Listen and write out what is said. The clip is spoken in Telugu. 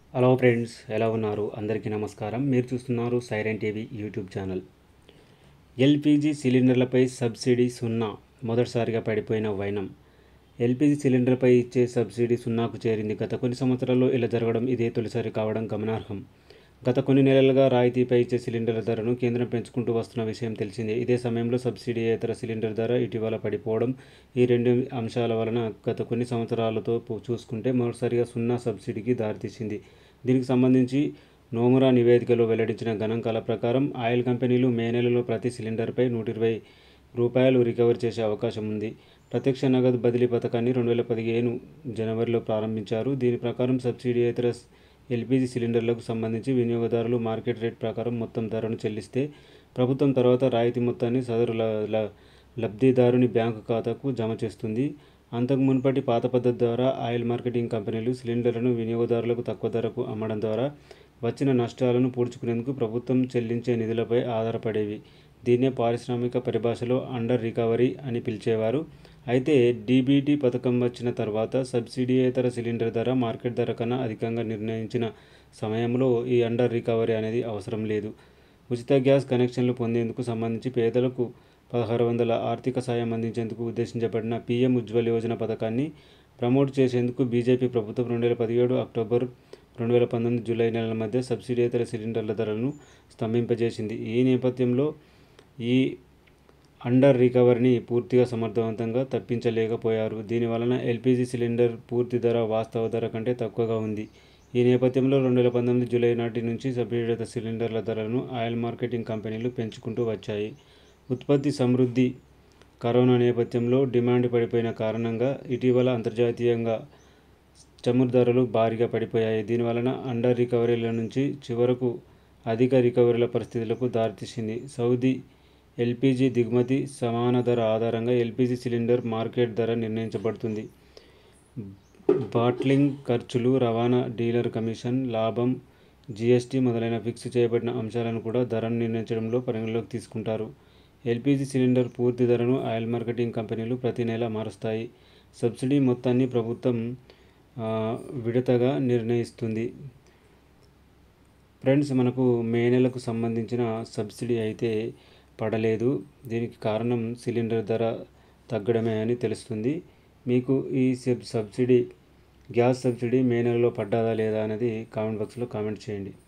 హలో ఫ్రెండ్స్ ఎలా ఉన్నారు అందరికీ నమస్కారం మీరు చూస్తున్నారు siren TV YouTube channel LPG సిలిండర్లపై సబ్సిడీ సున్నా మొదటిసారిగా పడిపోయిన వైనం ఎల్పిజి సిలిండర్పై ఇచ్చే సబ్సిడీ సున్నాకు చేరింది గత కొన్ని సంవత్సరాల్లో ఇలా జరగడం ఇదే తొలిసారి కావడం గమనార్హం గత కొన్ని నెలలుగా రాయితీపై ఇచ్చే సిలిండర్ల ధరను కేంద్రం పెంచుకుంటూ వస్తున్న విషయం తెలిసిందే ఇదే సమయంలో సబ్సిడీయేతర సిలిండర్ ధర ఇటీవల పడిపోవడం ఈ రెండు అంశాల వలన గత కొన్ని సంవత్సరాలతో పో- చూసుకుంటే మొదటిసారిగా సున్నా సబ్సిడీకి దారితీసింది దీనికి సంబంధించి నోమురా నివేదికలో వెల్లడించిన గణాంకాల ప్రకారం ఆయిల్ కంపెనీలు మే నెలలో ప్రతి సిలిండర్పై నూట ఇరవై రూపాయలు రికవర్ చేసే అవకాశం ఉంది ప్రత్యక్ష నగదు బదిలీ పథకాన్ని రెండు వేల పదిహేను జనవరిలో ప్రారంభించారు దీని ప్రకారం సబ్సిడీయేతర ఎల్పిజి సిలిండర్లకు సంబంధించి వినియోగదారులు మార్కెట్ రేట్ ప్రకారం మొత్తం ధరను చెల్లిస్తే ప్రభుత్వం తర్వాత రాయితీ మొత్తాన్ని సదరు ల- ల- లబ్ధిదారుని బ్యాంకు ఖాతాకు జమ చేస్తుంది అంతకు మునుపటి పాత పద్ధతి ద్వారా ఆయిల్ మార్కెటింగ్ కంపెనీలు సిలిండర్లను వినియోగదారులకు తక్కువ ధరకు అమ్మడం ద్వారా వచ్చిన నష్టాలను పూడ్చుకునేందుకు ప్రభుత్వం చెల్లించే నిధులపై ఆధారపడేవి దీన్నే పారిశ్రామిక పరిభాషలో అండర్ రికవరీ అని పిలిచేవారు అయితే డీబీటీ పథకం వచ్చిన తర్వాత సబ్సిడీయేతర సిలిండర్ ధర మార్కెట్ ధర కన్నా అధికంగా నిర్ణయించిన సమయంలో ఈ అండర్ రికవరీ అనేది అవసరం లేదు ఉచిత గ్యాస్ కనెక్షన్లు పొందేందుకు సంబంధించి పేదలకు పదహారు వందల ఆర్థిక సాయం అందించేందుకు ఉద్దేశించబడిన పీఎం ఉజ్వల్ యోజన పథకాన్ని ప్రమోట్ చేసేందుకు బీజేపీ ప్రభుత్వం రెండు వేల పదిహేడు అక్టోబర్ రెండు వేల పంతొమ్మిది జూలై నెలల మధ్య సబ్సిడీయేతర సిలిండర్ల ధరలను స్తంభింపజేసింది ఈ నేపథ్యంలో ఈ అండర్ రికవరీని పూర్తిగా సమర్థవంతంగా తప్పించలేకపోయారు దీనివలన ఎల్పిజి సిలిండర్ పూర్తి ధర వాస్తవ ధర కంటే తక్కువగా ఉంది ఈ నేపథ్యంలో రెండు వేల పంతొమ్మిది జూలై నాటి నుంచి సబ్సిడీయేతర సిలిండర్ల ధరలను ఆయిల్ మార్కెటింగ్ కంపెనీలు పెంచుకుంటూ వచ్చాయి ఉత్పత్తి సమృద్ధి కరోనా నేపథ్యంలో డిమాండ్ పడిపోయిన కారణంగా ఇటీవల అంతర్జాతీయంగా చమురు ధరలు భారీగా పడిపోయాయి దీనివలన అండర్ రికవరీల నుంచి చివరకు అధిక రికవరీల పరిస్థితులకు దారితీసింది సౌదీ ఎల్పిజి దిగుమతి సమాన ధర ఆధారంగా ఎల్పిజి సిలిండర్ మార్కెట్ ధర నిర్ణయించబడుతుంది బాట్లింగ్ ఖర్చులు రవాణా డీలర్ కమిషన్ లాభం జీఎస్టీ మొదలైన ఫిక్స్ చేయబడిన అంశాలను కూడా ధరను నిర్ణయించడంలో పరిగణలోకి తీసుకుంటారు ఎల్పిజి సిలిండర్ పూర్తి ధరను ఆయిల్ మార్కెటింగ్ కంపెనీలు ప్రతి నెల మారుస్తాయి సబ్సిడీ మొత్తాన్ని ప్రభుత్వం ఆ, విడతగా నిర్ణయిస్తుంది ఫ్రెండ్స్ మనకు మే నెలకు సంబంధించిన సబ్సిడీ అయితే పడలేదు దీనికి కారణం సిలిండర్ ధర తగ్గడమే అని తెలుస్తుంది మీకు ఈ sub subsidy gas subsidy May నెలలో పడ్డాదా లేదా అనేది కామెంట్ బాక్స్లో కామెంట్ చేయండి